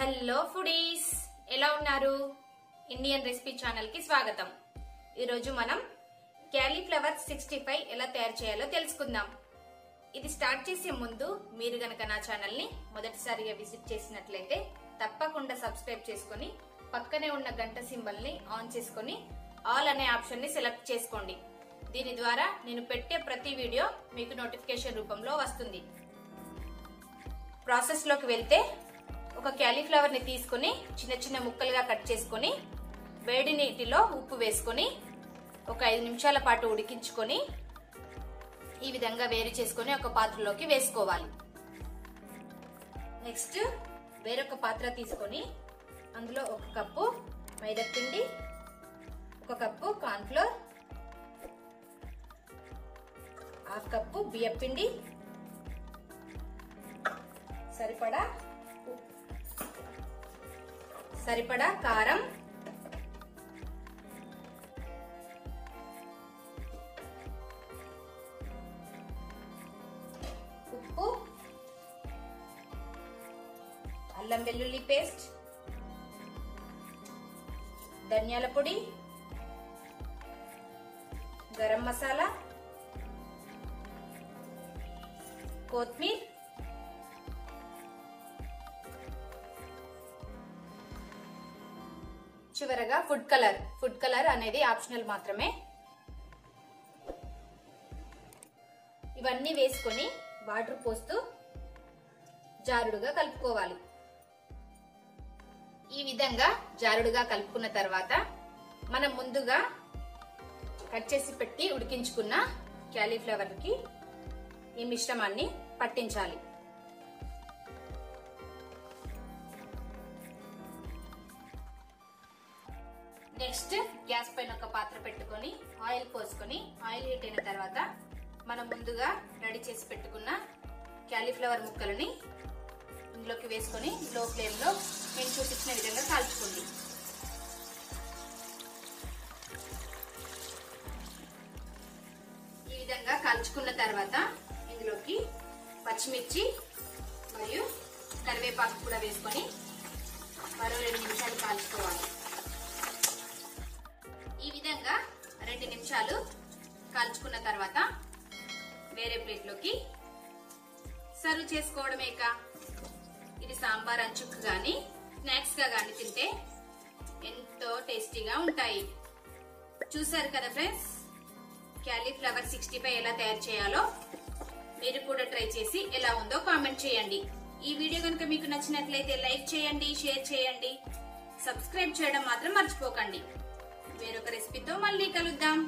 hello foodies ఎలా ఉన్నారు Indian recipe channel కి స్వాగతం ఈరోజు మనం క్యాలీఫ్లవర్ సిక్స్టీ ఫైవ్ ఎలా తయారు చేయాలో తెలుసుకుందాం ఇది స్టార్ట్ చేసే ముందు మీరు గనక నా ఛానల్ ని మొదటిసారిగా విజిట్ చేసినట్లయితే తప్పకుండా సబ్స్క్రైబ్ చేసుకొని పక్కనే ఉన్న గంట సింబల్ ని ఆన్ చేసుకొని ఆల్ అనే ఆప్షన్ ని సెలెక్ట్ చేసుకోండి దీని ద్వారా నేను పెట్టే ప్రతి వీడియో మీకు నోటిఫికేషన్ రూపంలో వస్తుంది ప్రాసెస్ లోకి వెళ్తే ఒక క్యాలీఫ్లవర్ ని తీసుకుని చిన్న చిన్న ముక్కలుగా కట్ చేసుకొని వేడి నీటిలో ఉప్పు వేసుకొని ఒక ఐదు నిమిషాల పాటు ఉడికించుకొని ఈ విధంగా వేరు చేసుకొని ఒక పాత్రలోకి వేసుకోవాలి నెక్స్ట్ వేరొక పాత్ర తీసుకొని అందులో ఒక కప్పు మైదా పిండి ఒక కప్పు కార్న్ఫ్లోర్ హాఫ్ కప్పు బియ్యం పిండి సరిపడా సరిపడా కారం ఉప్పు అల్లం వెల్లుల్లి పేస్ట్ ధనియాల పొడి గరం మసాలా కొత్తిమీర్ చివరగా ఫుడ్ కలర్ ఫుడ్ కలర్ అనేది ఆప్షనల్ మాత్రమే ఇవన్నీ వేసుకొని వాటర్ పోస్తూ జారుడుగా కలుపుకోవాలి ఈ విధంగా జారుడుగా కలుపుకున్న తర్వాత మనం ముందుగా కట్ చేసి పెట్టి ఉడికించుకున్న క్యాలీఫ్లవర్ కి ఈ మిశ్రమాన్ని పట్టించాలి నెక్స్ట్ గ్యాస్ పైన ఒక పాత్ర పెట్టుకొని ఆయిల్ పోసుకొని ఆయిల్ హీట్ అయిన తర్వాత మనం ముందుగా రెడీ చేసి పెట్టుకున్న క్యాలీఫ్లవర్ ముక్కలని ఇందులోకి వేసుకొని లో ఫ్లేమ్ లో నేను చూపించిన విధంగా కాల్చుకోండి ఈ విధంగా కాల్చుకున్న తర్వాత ఇందులోకి పచ్చిమిర్చి మరియు కరివేపాకు కూడా వేసుకొని మరో రెండు నిమిషాలు కాల్చుకోవాలి ఈ విధంగా రెండు నిమిషాలు కాల్చుకున్న తర్వాత వేరే ప్లేట్లోకి సర్వ్ చేసుకోవడమేక ఇది సాంబార్ అంచుకు గాని స్నాక్స్ గా గాని తింటే ఎంతో టేస్టీగా ఉంటాయి చూసారు కదా ఫ్రెండ్స్ క్యాలీఫ్లవర్ సిక్స్టీ ఫైవ్ ఎలా తయారు చేయాలో మీరు కూడా ట్రై చేసి ఎలా ఉందో కామెంట్ చేయండి ఈ వీడియో కనుక మీకు నచ్చినట్లయితే లైక్ చేయండి షేర్ చేయండి సబ్స్క్రైబ్ చేయడం మాత్రం మర్చిపోకండి వేరొక రెసిపీతో మళ్ళీ కలుద్దాం